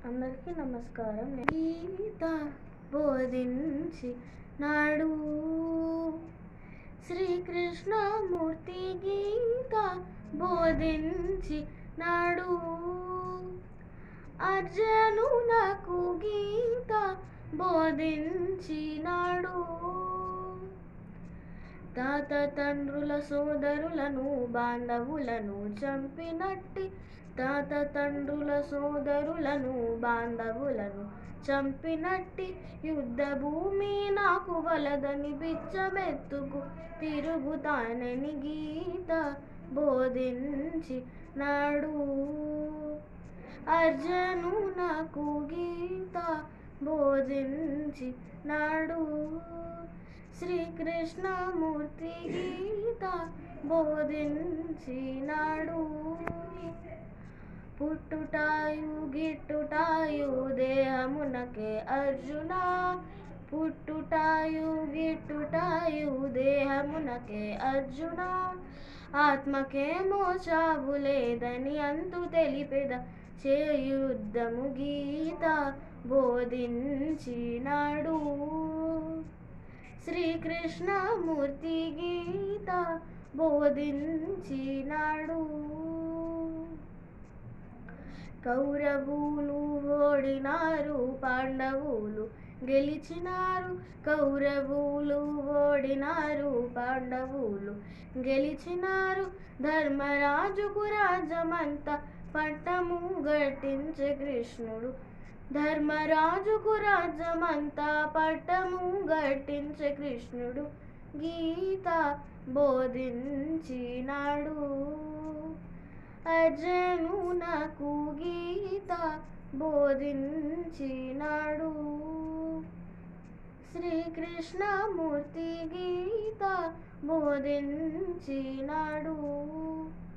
అందరికీ నమస్కారం గీత బోధించి నాడు శ్రీకృష్ణమూర్తి గీత బోధించి నాడు అర్జునునకు గీత బోధించినాడు తాత తండ్రుల సోదరులను బాంధవులను చంపినట్టి తాత తండ్రుల సోదరులను బాంధవులను చంపినట్టి యుద్ధ భూమి నాకు వలదని బిచ్చమెత్తుకు తిరుగుతానని గీత బోధించి నాడు అర్జును నాకు గీత బోధించి నాడు శ్రీకృష్ణమూర్తి గీత బోధించినాడు పుట్టుటాయు గిట్టుటాయు దేహమునకే అర్జున పుట్టుటాయు గిట్టుటాయు దేహమునకే అర్జున ఆత్మకేమో చావు లేదని అంతు తెలిపెద చేయుద్ధము గీత బోధించినాడు శ్రీకృష్ణమూర్తి గీత బోధించినాడు కౌరవులు ఓడినారు పాండవులు గెలిచినారు కౌరవులు ఓడినారు పాండవులు గెలిచినారు ధర్మరాజుకు రాజమంతా పట్టము గట్టించే కృష్ణుడు ధర్మరాజుకు రాజ్యమంతా పట్టము గట్టించే కృష్ణుడు గీత బోధించినాడు అర్జునునకు గీత బోధించినాడు శ్రీకృష్ణమూర్తి గీత బోధించినాడు